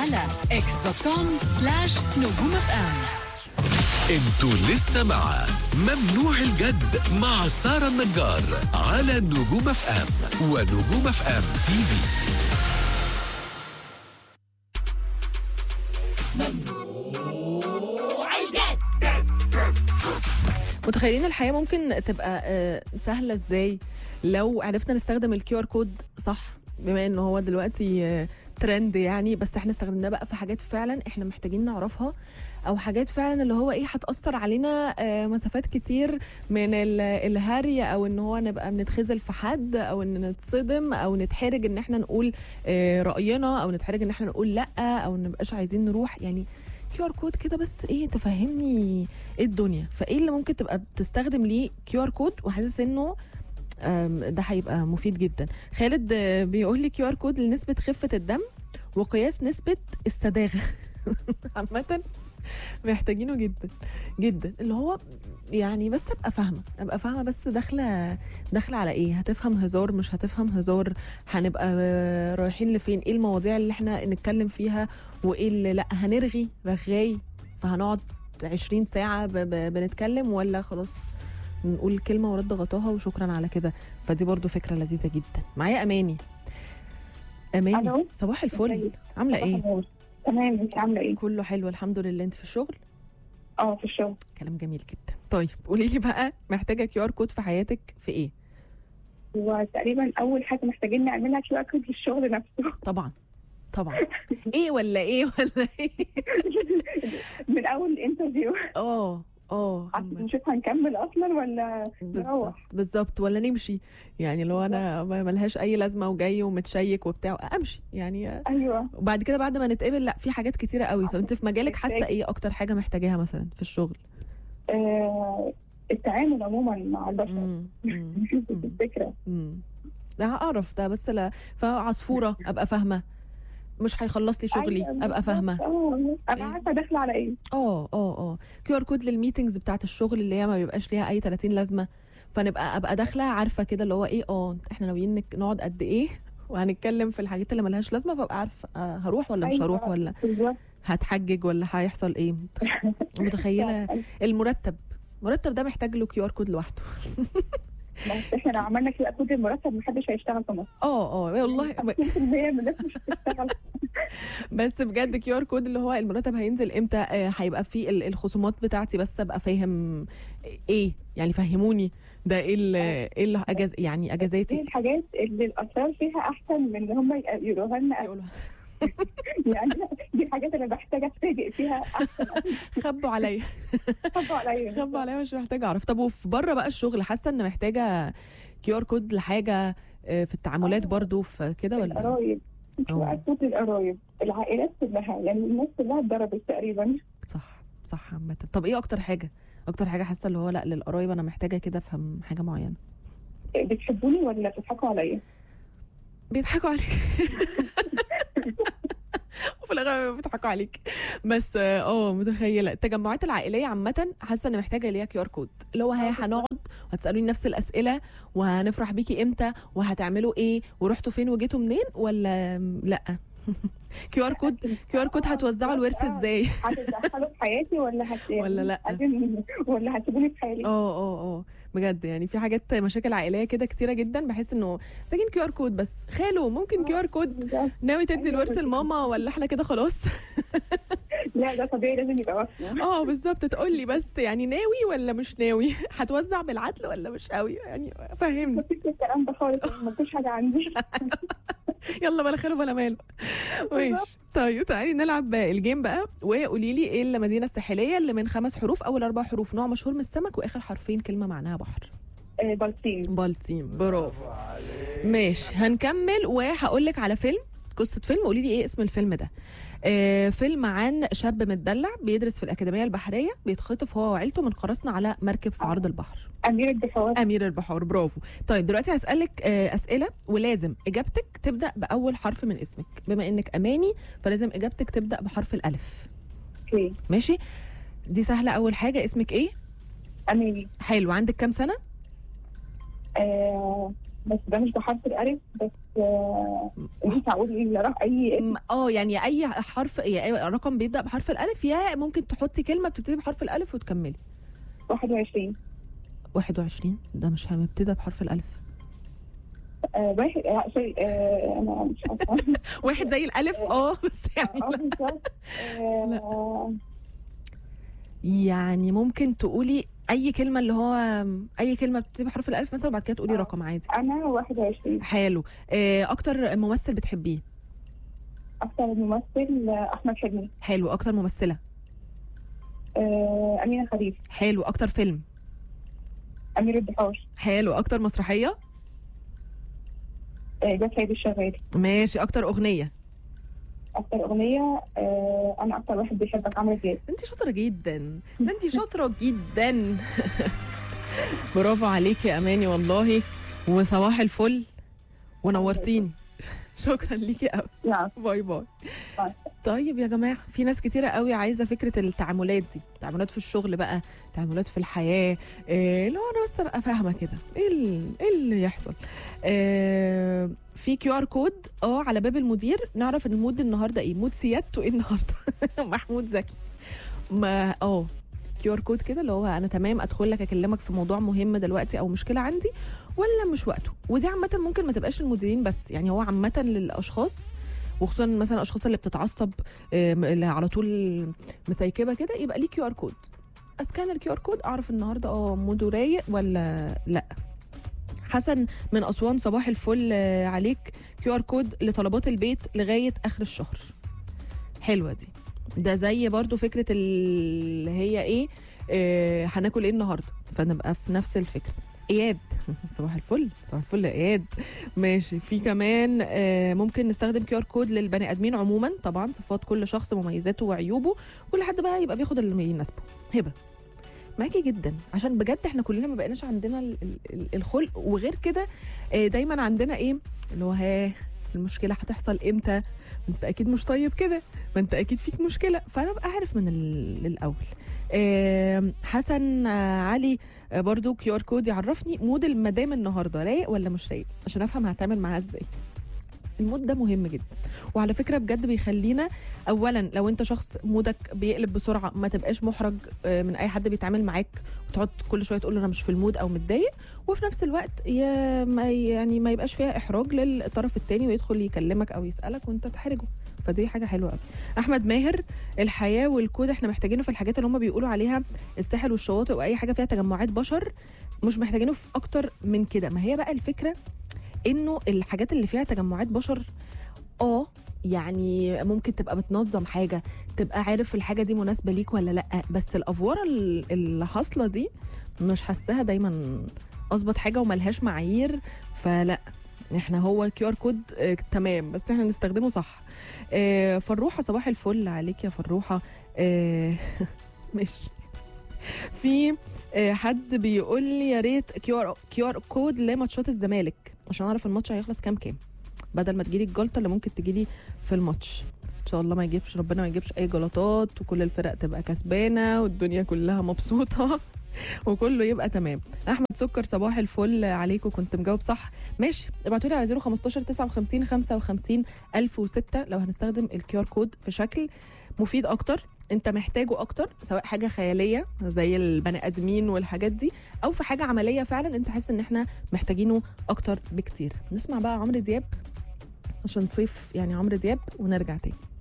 على اكس دوت كوم سلاش نجوم اف ام انتوا لسه مع ممنوع الجد مع سارة النجار على نجوم اف ام ونجوم اف ام تي في متخيلين الحياه ممكن تبقى آه، سهله ازاي لو عرفنا نستخدم الكيو ار كود صح بما ان هو دلوقتي آه، ترند يعني بس احنا استخدمناه بقى في حاجات فعلا احنا محتاجين نعرفها او حاجات فعلا اللي هو ايه هتاثر علينا آه، مسافات كتير من ال- الهري او ان هو نبقى بنتخزل في حد او ان نتصدم او نتحرج ان احنا نقول آه، راينا او نتحرج ان احنا نقول لا او نبقاش عايزين نروح يعني كيو ار كود كده بس ايه تفهمني ايه الدنيا فايه اللي ممكن تبقى بتستخدم ليه كيو ار كود وحاسس انه آم، ده هيبقى مفيد جدا خالد آه، بيقول لي كيو ار كود لنسبه خفه الدم وقياس نسبه السداغه عامه محتاجينه جدا جدا اللي هو يعني بس ابقى فاهمه ابقى فاهمه بس داخله داخله على ايه هتفهم هزار مش هتفهم هزار هنبقى آه، رايحين لفين ايه المواضيع اللي احنا نتكلم فيها وايه اللي لا هنرغي رغاي فهنقعد 20 ساعه ب- ب- بنتكلم ولا خلاص نقول كلمه ورد غطاها وشكرا على كده فدي برضو فكره لذيذه جدا معايا اماني اماني ألو. صباح الفل ازيك؟ عامله ايه خلاص. تمام انت عامله ايه؟ كله حلو الحمد لله انت في الشغل اه في الشغل كلام جميل جدا طيب قولي لي بقى محتاجه كيو ار كود في حياتك في ايه وتقريبا اول حاجه محتاجين نعملها كيو ار كود للشغل نفسه طبعا طبعا ايه ولا ايه ولا ايه من اول الانترفيو اه اه عامة. نشوف هنكمل اصلا ولا بالظبط نروح بالظبط ولا نمشي يعني لو انا ما- ملهاش اي لازمه وجاي ومتشيك وبتاع امشي يعني ايوه وبعد كده بعد ما نتقابل لا في حاجات كتيره قوي طب انت في مجالك حاسه محتاج. ايه اكتر حاجه محتاجاها مثلا في الشغل آه التعامل عموما مع البشر مم، مم، نشوف مم. الفكره مم. ده اعرف ده بس لا فعصفوره ابقى فاهمه مش هيخلص لي شغلي أيوة، ابقى فاهمه اه ابقى أيوة. عارفه داخله على ايه اه اه اه كيو ار كود للميتنجز بتاعت الشغل اللي هي ما بيبقاش ليها اي 30 لازمه فنبقى ابقى داخله عارفه كده اللي هو ايه اه احنا ناويين نك- نقعد قد ايه وهنتكلم في الحاجات اللي ملهاش لازمه فابقى عارفه آه هروح ولا مش أيوة، هروح ولا بالظبط هتحجج ولا هيحصل ايه متخيله المرتب المرتب ده محتاج له كيو ار كود لوحده بس احنا لو عملنا كيو ار كود المرتب محدش هيشتغل في مصر اه اه والله 50% من الناس مش هتشتغل بس بجد كيو ار كود اللي هو المرتب هينزل امتى آه، هيبقى فيه ال- الخصومات بتاعتي بس ابقى فاهم ايه يعني فهموني ده ايه ال- ايه اللي اجاز يعني دي اجازاتي الحاجات اللي الاسرار فيها احسن من ان هم يقولوها لنا يقولوا يعني دي الحاجات اللي بحتاج اتفاجئ فيها احسن خبوا عليا خبوا عليا خبوا عليا مش محتاجه اعرف طب وفي بره بقى الشغل حاسه ان محتاجه كيو ار كود لحاجه آه، في التعاملات آه. برضو في كده ولا القرايب كيو أوه. ار كود القرايب العائلات كلها يعني الناس كلها اتضربت تقريبا صح صح عامه طب ايه اكتر حاجه اكتر حاجه حاسه اللي هو لا للقرايب انا محتاجه كده افهم حاجه معينه بتحبوني ولا بتضحكوا عليا؟ بيضحكوا عليك وفي الاغلب بيضحكوا عليك بس اه آه، متخيله التجمعات العائليه عامه حاسه ان محتاجه ليها كيو ار كود اللي هو هي هنقعد وهتسالوني نفس الاسئله وهنفرح بيكي امتى وهتعملوا ايه ورحتوا فين وجيتوا منين ولا لا كيو ار كود كيو ار كود هتوزعوا الورث ازاي هتدخلوا في حياتي ولا هت ولا لأ؟ عايزين- ولا هتسيبوني في حالي؟ اه اه اه بجد يعني في حاجات مشاكل عائليه كده كتيره جدا بحس انه محتاجين كيو ار كود بس خالو ممكن كيو ار كود بالظبط. ناوي تدي أيوة الورث بالظبط. لماما ولا احنا كده خلاص لا ده طبيعي لازم يبقى وصفه اه بالظبط تقول لي بس يعني ناوي ولا مش ناوي هتوزع بالعدل ولا مش قوي يعني فهمني مفيش الكلام ده خالص مفيش حاجه عندي يلا بلا خير ولا مال ماشي طيب تعالي نلعب الجيم بقى وقولي لي ايه المدينه الساحليه اللي من خمس حروف اول اربع حروف نوع مشهور من السمك واخر حرفين كلمه معناها بحر آه، بلطيم بلطيم برافو ماشي هنكمل وهقول لك على فيلم قصه فيلم قولي لي ايه اسم الفيلم ده آه فيلم عن شاب متدلع بيدرس في الاكاديميه البحريه بيتخطف هو وعيلته من قراصنه على مركب في عرض البحر امير البحار امير البحار برافو طيب دلوقتي هسالك آه اسئله ولازم اجابتك تبدا باول حرف من اسمك بما انك اماني فلازم اجابتك تبدا بحرف الالف اوكي ماشي دي سهله اول حاجه اسمك ايه اميري حلو عندك كام سنه آه بس ده مش بحرف الالف بس آه، ينفع اقول ايه لا راح اي اسم م- اه يعني اي حرف يا أي رقم بيبدا بحرف الالف يا ممكن تحطي كلمه بتبتدي بحرف الالف وتكملي 21 21 ده مش هنبتدي بحرف الالف آه، واحد آه، سوري آه، انا مش عارفه واحد زي الالف اه بس يعني اه بالظبط آه، يعني ممكن تقولي اي كلمه اللي هو اي كلمه بتبتدي بحرف الالف مثلا وبعد كده تقولي آه. رقم عادي انا 21 حلو آه، اكتر ممثل بتحبيه اكثر ممثل آه، احمد حلمي حلو اكتر ممثله آه، امينه خليل حلو اكتر فيلم امير البحار حلو اكتر مسرحيه آه، ده سيد الشغال ماشي اكتر اغنيه اكتر اغنيه آه، انا اكتر واحد بيحبك عمرو دياب انت شاطره جدا ده انت شاطره جدا برافو عليكي يا اماني والله وصباح الفل ونورتيني شكرا ليكي قوي نعم باي باي باي. طيب يا جماعه في ناس كتيره قوي عايزه فكره التعاملات دي تعاملات في الشغل بقى تعاملات في الحياه إيه لو انا بس ابقى فاهمه كده ايه ال- ايه اللي يحصل إيه في كيو ار كود اه على باب المدير نعرف ان المود النهارده ايه مود سيادته ايه النهارده محمود زكي ما اه كيو ار كود كده اللي هو انا تمام ادخل لك اكلمك في موضوع مهم دلوقتي او مشكله عندي ولا مش وقته ودي عامه ممكن ما تبقاش المديرين بس يعني هو عامه للاشخاص وخصوصا مثلا الاشخاص اللي بتتعصب آم، اللي على طول مسيكبه كده يبقى ليه كيو ار كود اسكان الكيو ار كود اعرف النهارده اه موده رايق ولا لا حسن من اسوان صباح الفل آه، عليك كيو ار كود لطلبات البيت لغايه اخر الشهر حلوه دي ده زي برضو فكره اللي هي ايه آه هناكل ايه النهارده فنبقى في نفس الفكره اياد صباح الفل صباح الفل يا اياد ماشي في كمان آه ممكن نستخدم كيو ار كود للبني ادمين عموما طبعا صفات كل شخص مميزاته وعيوبه كل حد بقى يبقى بياخد اللي يناسبه هبه معاكي جدا عشان بجد احنا كلنا ما بقيناش عندنا ال- ال- ال- الخلق وغير كده آه، دايما عندنا ايه اللي هو ها المشكله هتحصل امتى ما انت اكيد مش طيب كده ما انت اكيد فيك مشكله فانا ابقى عارف من ال- الاول آم، حسن آه، علي آه، برضو كيو ار كود يعرفني مود المدام النهارده رايق ولا مش رايق عشان افهم هتعامل معاها ازاي المود ده مهم جدا وعلى فكره بجد بيخلينا اولا لو انت شخص مودك بيقلب بسرعه ما تبقاش محرج آه، من اي حد بيتعامل معاك وتقعد كل شويه تقول له انا مش في المود او متضايق وفي نفس الوقت يا ما يعني ما يبقاش فيها احراج للطرف الثاني ويدخل يكلمك او يسالك وانت تحرجه فدي حاجه حلوه قوي احمد ماهر الحياه والكود احنا محتاجينه في الحاجات اللي هم بيقولوا عليها الساحل والشواطئ واي حاجه فيها تجمعات بشر مش محتاجينه في اكتر من كده ما هي بقى الفكره انه الحاجات اللي فيها تجمعات بشر اه يعني ممكن تبقى بتنظم حاجه تبقى عارف الحاجه دي مناسبه ليك ولا لا بس الافوره ال- اللي حاصله دي مش حاساها دايما اظبط حاجه وملهاش معايير فلا احنا هو الكيو ار كود اه تمام بس احنا نستخدمه صح اه فروحه صباح الفل عليك يا فروحه اه ماشي في اه حد بيقول لي يا ريت كيو ار كيو ار كود لماتشات الزمالك عشان اعرف الماتش هيخلص كام كام بدل ما تجيلي الجلطه اللي ممكن تجيلي في الماتش ان شاء الله ما يجيبش ربنا ما يجيبش اي جلطات وكل الفرق تبقى كسبانه والدنيا كلها مبسوطه وكله يبقى تمام احمد سكر صباح الفل عليكم كنت مجاوب صح ماشي ابعتوا لي على 015 59 55 1006 لو هنستخدم الكيو ار كود في شكل مفيد اكتر انت محتاجه اكتر سواء حاجه خياليه زي البني ادمين والحاجات دي او في حاجه عمليه فعلا انت حاسس ان احنا محتاجينه اكتر بكتير نسمع بقى عمرو دياب عشان صيف يعني عمرو دياب ونرجع تاني